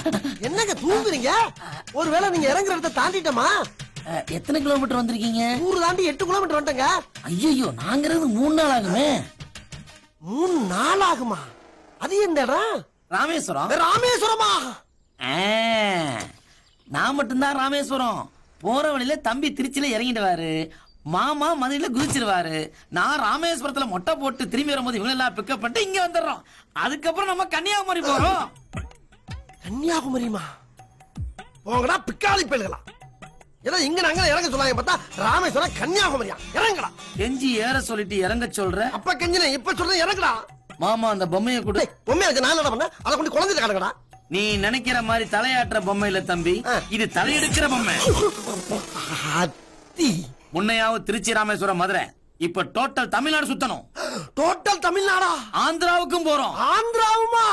என்னங்க தூங்குறீங்க ஒருவேளை நீங்க இறங்குற இடத்த தாண்டிட்டோமா அஹ், எத்தனை கிலோமீட்டர் வந்திருக்கீங்க ஊரு தாண்டி எட்டு கிலோமீட்டர் வந்துட்டங்க ஐயோ நாங்கிறது மூணு நாள் ஆகுமே மூணு நாள் ஆகுமா அது எந்த இடம் ராமேஸ்வரம் ராமேஸ்வரமா ஆ, நான் மட்டும்தான் ராமேஸ்வரம் போற வழியில தம்பி திருச்சியில இறங்கிடுவாரு மாமா மதுரையில குதிச்சிருவாரு நான் ராமேஸ்வரத்துல மொட்டை போட்டு திரும்பி வரும்போது இவங்க எல்லாம் பிக்கப் பண்ணிட்டு இங்க வந்துடுறோம் அதுக்கப்புறம் நம்ம கன்னியாகுமரி போறோம் கன்னியாகுமரிமா போங்கடா பிக்காளி பயல்களா ஏதோ இங்க நாங்க இறங்க சொல்லாங்க பார்த்தா ராமேஸ்வரம் கன்னியாகுமரியா இறங்கடா கெஞ்சி ஏற சொல்லிட்டு இறங்க சொல்ற அப்ப கெஞ்சினே இப்ப சொல்றேன் இறங்குடா மாமா அந்த பொம்மையை கொடு டேய், உண்மையா இருக்கு நான் என்ன பண்ண அதை கொண்டு குழந்தைட்டு கிடங்கடா நீ நினைக்கிற மாதிரி தலையாட்டுற பொம்மை இல்ல தம்பி ஆ. இது தலையெடுக்கிற பொம்மை அத்தி முன்னையாவது திருச்சி ராமேஸ்வரம் மதுரை இப்ப டோட்டல் தமிழ்நாடு சுத்தணும் டோட்டல் தமிழ்நாடா ஆந்திராவுக்கும் போறோம் ஆந்திராவுமா